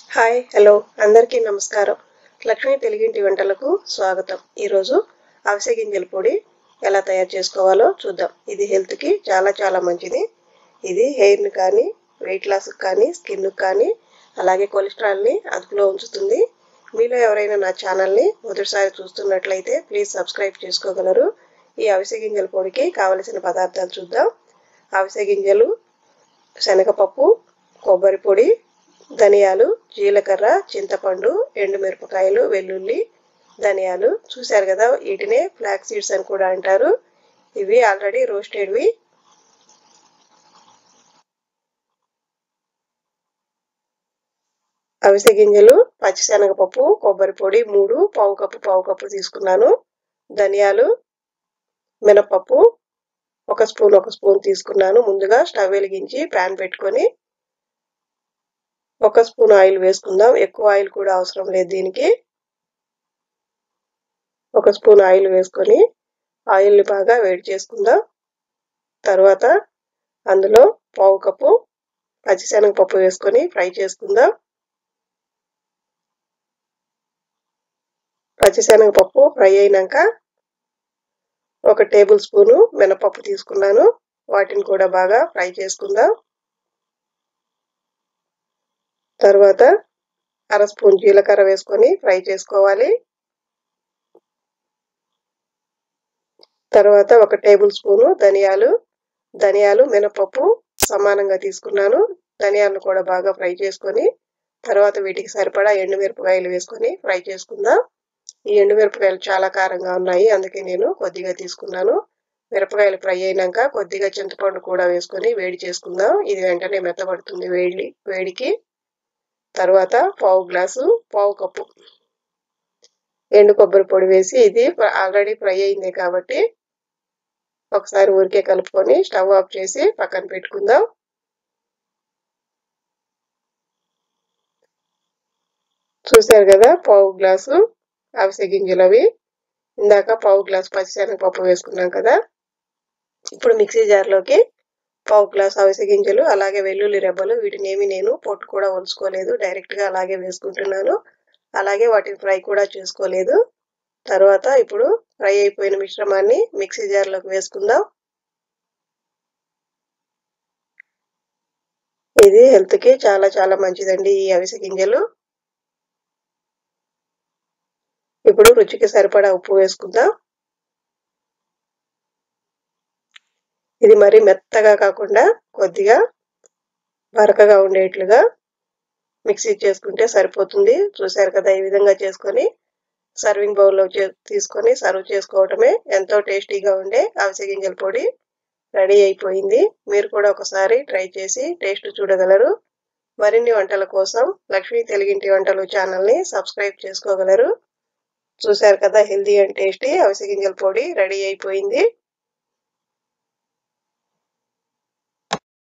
hi hello అందరికీ నమస్కారం లక్ష్మీ తెలుగింటి వంటలకు స్వాగతం ఈరోజు అవిసె గింజల పొడి ఎలా తయారు చేసుకోవాలో చూద్దాం ఇది హెల్త్కి చాలా చాలా మంచిది ఇది హెయిర్ని కానీ వెయిట్ లాస్కి కానీ స్కిన్కి కానీ అలాగే కొలెస్ట్రాల్ని అదుపులో ఉంచుతుంది మీలో ఎవరైనా నా ఛానల్ని మొదటిసారి చూస్తున్నట్లయితే ప్లీజ్ సబ్స్క్రైబ్ చేసుకోగలరు ఈ అవిసె గింజల పొడికి కావలసిన పదార్థాలు చూద్దాం అవిసె గింజలు శనగపప్పు కొబ్బరి పొడి ధనియాలు జీలకర్ర చింతపండు ఎండుమిరపకాయలు వెల్లుల్లి ధనియాలు చూశారు కదా వీటినే ఫ్లాక్ సీడ్స్ అని కూడా అంటారు ఇవి ఆల్రెడీ రోస్టెడ్వి అవిసె గింజలు పచ్చిశనగపప్పు కొబ్బరి పొడి మూడు పావు కప్పు పావు కప్పు తీసుకున్నాను ధనియాలు మినపప్పు ఒక స్పూన్ ఒక స్పూన్ తీసుకున్నాను ముందుగా స్టవ్ వెలిగించి ప్యాన్ పెట్టుకొని ఒక స్పూన్ ఆయిల్ వేసుకుందాం ఎక్కువ ఆయిల్ కూడా అవసరం లేదు దీనికి ఒక స్పూన్ ఆయిల్ వేసుకొని ఆయిల్ని బాగా వేడి చేసుకుందాం తర్వాత అందులో పావు కప్పు పచ్చిశనగపప్పు వేసుకొని ఫ్రై చేసుకుందాం పచ్చిశనగపప్పు ఫ్రై అయినాక ఒక టేబుల్ స్పూను మినపప్పు తీసుకున్నాను వాటిని కూడా బాగా ఫ్రై చేసుకుందాం తర్వాత అర స్పూన్ జీలకర్ర వేసుకొని ఫ్రై చేసుకోవాలి తర్వాత ఒక టేబుల్ స్పూను ధనియాలు ధనియాలు మినపప్పు సమానంగా తీసుకున్నాను ధనియాలను కూడా బాగా ఫ్రై చేసుకొని తర్వాత వీటికి సరిపడా ఎండుమిరపకాయలు వేసుకొని ఫ్రై చేసుకుందాం ఈ ఎండుమిరపకాయలు చాలా కారంగా ఉన్నాయి అందుకే నేను కొద్దిగా తీసుకున్నాను మిరపకాయలు ఫ్రై అయినాక కొద్దిగా చింతపండు కూడా వేసుకొని వేడి చేసుకుందాం ఇది వెంటనే మెత్తబడుతుంది వేడి వేడికి తర్వాత పావు గ్లాసు పావు కప్పు ఎండు కొబ్బరి పొడి వేసి ఇది ఆల్రెడీ ఫ్రై అయింది కాబట్టి ఒకసారి ఊరికే కలుపుకొని స్టవ్ ఆఫ్ చేసి పక్కన పెట్టుకుందాం చూశారు కదా పావు గ్లాసు అవిసె గింజలు అవి ఇందాక పావు గ్లాసు పచ్చిశనగపప్పు వేసుకున్నాం కదా ఇప్పుడు మిక్సీ జార్లోకి పావు గ్లాస్ అవిసె గింజలు అలాగే వెల్లుల్లి రెబ్బలు వీటిని ఏమి నేను పొట్టు కూడా ఒలుచుకోలేదు డైరెక్ట్గా అలాగే వేసుకుంటున్నాను అలాగే వాటిని ఫ్రై కూడా చేసుకోలేదు తర్వాత ఇప్పుడు ఫ్రై అయిపోయిన మిశ్రమాన్ని మిక్సీ జార్లోకి వేసుకుందాం ఇది హెల్త్కి చాలా చాలా మంచిదండి ఈ అవిసె గింజలు ఇప్పుడు రుచికి సరిపడా ఉప్పు వేసుకుందాం ఇది మరి మెత్తగా కాకుండా కొద్దిగా బరకగా ఉండేట్లుగా మిక్సీ చేసుకుంటే సరిపోతుంది చూసారు కదా ఈ విధంగా చేసుకొని సర్వింగ్ బౌల్లో తీసుకొని సర్వ్ చేసుకోవటమే ఎంతో టేస్టీగా ఉండే అవిసె గింజల పొడి రెడీ అయిపోయింది మీరు కూడా ఒకసారి ట్రై చేసి టేస్ట్ చూడగలరు మరిన్ని వంటల కోసం లక్ష్మీ తెలుగింటి వంటలు ఛానల్ని సబ్స్క్రైబ్ చేసుకోగలరు చూశారు కదా హెల్దీ అండ్ టేస్టీ అవిసె గింజల పొడి రెడీ అయిపోయింది